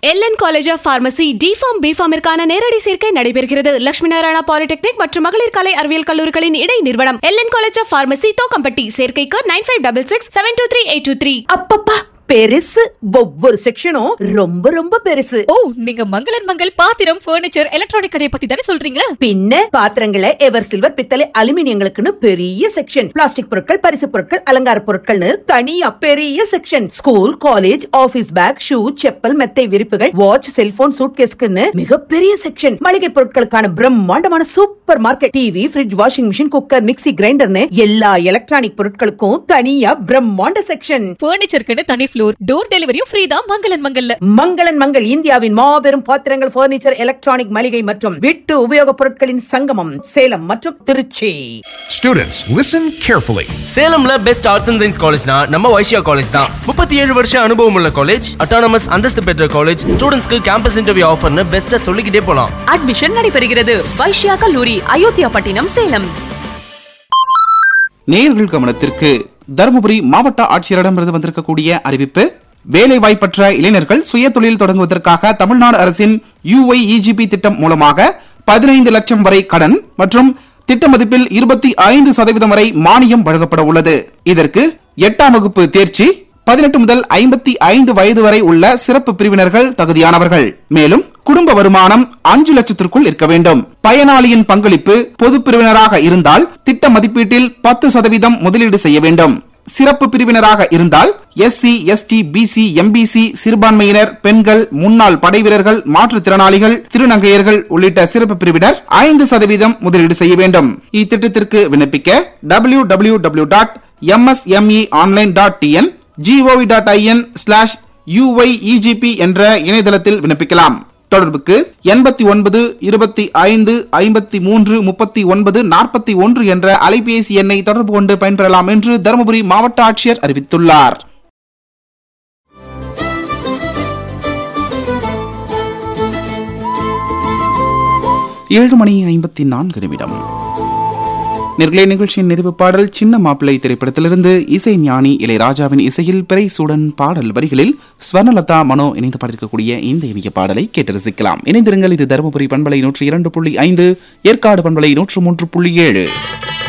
LN college of pharmacy D Pharm பிஃபார்மிற்கான நேரடி சேர்க்கை நடைபெறுகிறது லட்சுமி நாராயணா பாலிடெக்னிக் மற்றும் மகளிர் கலை அறிவியல் கல்லூரிகளின் இடை நிறுவனம் LN college of pharmacy Thokkampatti சேர்க்கைக்கு nine five double six seven two three eight two three அப்பப்பா பெருசு ஒவ்வொரு செக்ஷனும் ரொம்ப ரொம்ப பெருசு ஓ நீங்க மங்களன் மங்கள் பாத்திரம் ஃபர்னிச்சர் எலக்ட்ரானிக் கடையை பத்தி தானே சொல்றீங்க பின்ன பாத்திரங்களை எவர் சில்வர் பித்தளை அலுமினியங்களுக்குன்னு பெரிய செக்ஷன் பிளாஸ்டிக் பொருட்கள் பரிசு பொருட்கள் அலங்கார பொருட்கள்னு தனியா பெரிய section school college office bag shoe chappal மெத்தை விரிப்புகள் வாட்ச் செல்போன் சூட்கேஸ்க்குன்னு மிகப்பெரிய செக்ஷன் மளிகை பொருட்களுக்கான பிரம்மாண்டமான super market TV fridge washing machine cooker mixie கிரைண்டர்னு எல்லா எலக்ட்ரானிக் பொருட்களுக்கும் தனியா பிரம்மாண்ட செக்ஷன் ஃபர்னிச்சருக்குன்னு தனி ஃப்ளோர் டோர் டெலிவரியும் ஃப்ரீ தான் மங்களன் மங்கல்ல மங்களன் மங்கள் இந்தியாவின் மாபெரும் பாத்திரங்கள் பர்னிச்சர் எலக்ட்ரானிக் மளிகை மற்றும் வீட்டு உபயோகப் பொருட்களின் சங்கமம் சேலம் மற்றும் திருச்சி Students, listen carefully. சேலம்ல பெஸ்ட் ஆர்ட்ஸ் அண்ட் சயின்ஸ் காலேஜ்னா நம்ம வைஷ்யா காலேஜ் தான் முப்பத்தி ஏழு வருஷம் அனுபவம் உள்ள காலேஜ் அட்டானமஸ் அந்தஸ்து பெற்ற காலேஜ் ஸ்டூடெண்ட்ஸ்க்கு கேம்பஸ் இன்டர்வியூ ஆஃபர்னு பெஸ்ட்டா சொல்லிக்கிட்டே போலாம் அட்மிஷன் நடைபெறுகிறது வைஷ்யா கல்லூரி அயோத்தியா பட்டினம் சேலம் நேயர்கள் கவனத்திற்கு தருமபுரி மாவட்ட ஆட்சியரிடமிருந்து வந்திருக்கக்கூடிய அறிவிப்பு வேலை வாய்ப்பற்ற இளைஞர்கள் சுய தொழில் தொடங்குவதற்காக தமிழ்நாடு அரசின் யுஐஇஜிபி திட்டம் மூலமாக பதினைந்து லட்சம் வரை கடன் மற்றும் திட்ட மதிப்பில் இருபத்தி ஐந்து சதவீதம் வரை மானியம் வழங்கப்பட உள்ளது இதற்கு எட்டாம் வகுப்பு தேர்ச்சி பதினெட்டு முதல் ஐம்பத்தி ஐந்து வயது வரை உள்ள சிறப்பு பிரிவினர்கள் தகுதியானவர்கள் மேலும் குடும்ப வருமானம் அஞ்சு லட்சத்திற்குள் இருக்க வேண்டும் பயனாளியின் பங்களிப்பு பொது பிரிவினராக இருந்தால் திட்ட மதிப்பீட்டில் பத்து சதவீதம் முதலீடு செய்ய வேண்டும் சிறப்பு பிரிவினராக இருந்தால் எஸ்சி எஸ்டி பிசி எம்பிசி சிறுபான்மையினர் பெண்கள் முன்னாள் படைவீரர்கள் மாற்றுத்திறனாளிகள் திருநங்கையர்கள் உள்ளிட்ட சிறப்பு பிரிவினர் ஐந்து சதவீதம் முதலீடு செய்ய வேண்டும் இத்திட்டத்திற்கு விண்ணப்பிக்க W W W dot MSME online dot TN GOV dot IN slash UIEGP என்ற இணையதளத்தில் விண்ணப்பிக்கலாம் தொடர்புக்கு எண்பத்தி ஒன்பது இருபத்தி ஐந்து ஐம்பத்தி மூன்று முப்பத்தி ஒன்பது நாற்பத்தி ஒன்று என்ற அலைபேசி எண்ணை தொடர்பு கொண்டு பயன்பெறலாம் என்று தருமபுரி மாவட்ட ஆட்சியர் அறிவித்துள்ளார் ஏழு மணி ஐம்பத்தி நான்கு நிமிடம் நேர்களே நிகழ்ச்சியின் நிறைவு பாடல் சின்ன மாப்பிள்ளை திரைப்படத்திலிருந்து இசை ஞானி இளையராஜாவின் இசையில் பிறைசூடன் பாடல் வரிகளில் ஸ்வர்ணலதா மனோ இணைந்து பாடிருக்கக்கூடிய இந்த இனிய பாடலை கேட்டு ரசிக்கலாம் இணைந்திருங்கள் இது தருமபுரி பண்பலை நூற்றி இரண்டு புள்ளி ஐந்து ஏற்காடு பண்பலை நூற்று மூன்று புள்ளி ஏழு